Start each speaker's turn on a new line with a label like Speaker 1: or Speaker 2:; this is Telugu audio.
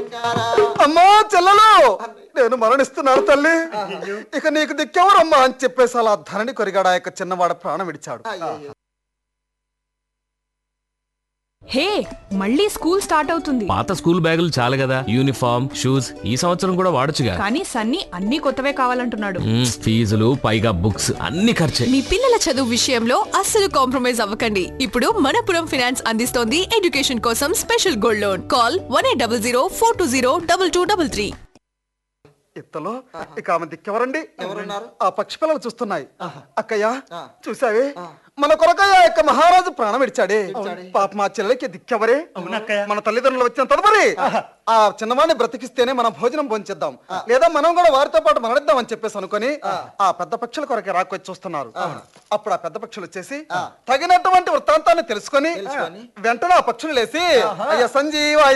Speaker 1: అమ్మా చెల్లెలు నేను మరణిస్తున్నాను తల్లి ఇక నీకు దిక్కెవరమ్మా అని చెప్పేసి అలా ధరణి కొరిగాడు ఆ యొక్క చిన్నవాడు ప్రాణం విడిచాడు
Speaker 2: హే మళ్ళీ స్కూల్ స్టార్ట్ అవుతుంది
Speaker 3: పాత స్కూల్ బ్యాగులు చాలు కదా యూనిఫామ్ షూస్ ఈ సంవత్సరం కూడా వాడొచ్చుగా
Speaker 2: కానీ సన్నీ అన్ని కొత్తవే కావాలంటున్నాడు
Speaker 3: మ్మ్, ఫీజులు పైగా బుక్స్ అన్ని ఖర్చే
Speaker 4: మీ పిల్లల చదువు విషయంలో అస్సలు కాంప్రమైజ్ అవ్వకండి ఇప్పుడు మనపురం ఫినాన్స్ అందిస్తోంది ఎడ్యుకేషన్ కోసం special gold loan call one eight double zero four two zero double two double three
Speaker 1: ఇత్తలో ఇక ఆమె దిక్కెవరండి ఎవరున్నారు ఆ పక్షి పిల్లలు చూస్తున్నాయి అక్కయ్య చూసావే మన కొరకయ్య ఆ యొక్క మహారాజు ప్రాణం విడిచాడే పాప మా చెల్లెకి దిక్కెవరే మన తల్లిదండ్రులు వచ్చిన తదుపరి ఆ చిన్నవాడిని బ్రతికిస్తేనే మనం భోజనం భోంచేద్దాం లేదా మనం కూడా వారితో పాటు మరణిద్దాం అని చెప్పేసి అనుకొని ఆ పెద్ద పక్షుల కొరకే రాకొచ్చి చూస్తున్నారు అప్పుడు ఆ పెద్ద పక్షులు వచ్చేసి తగినటువంటి వృత్తాంతాన్ని తెలుసుకొని వెంటనే ఆ పక్షులు లేసి అయ్యా సంజీవ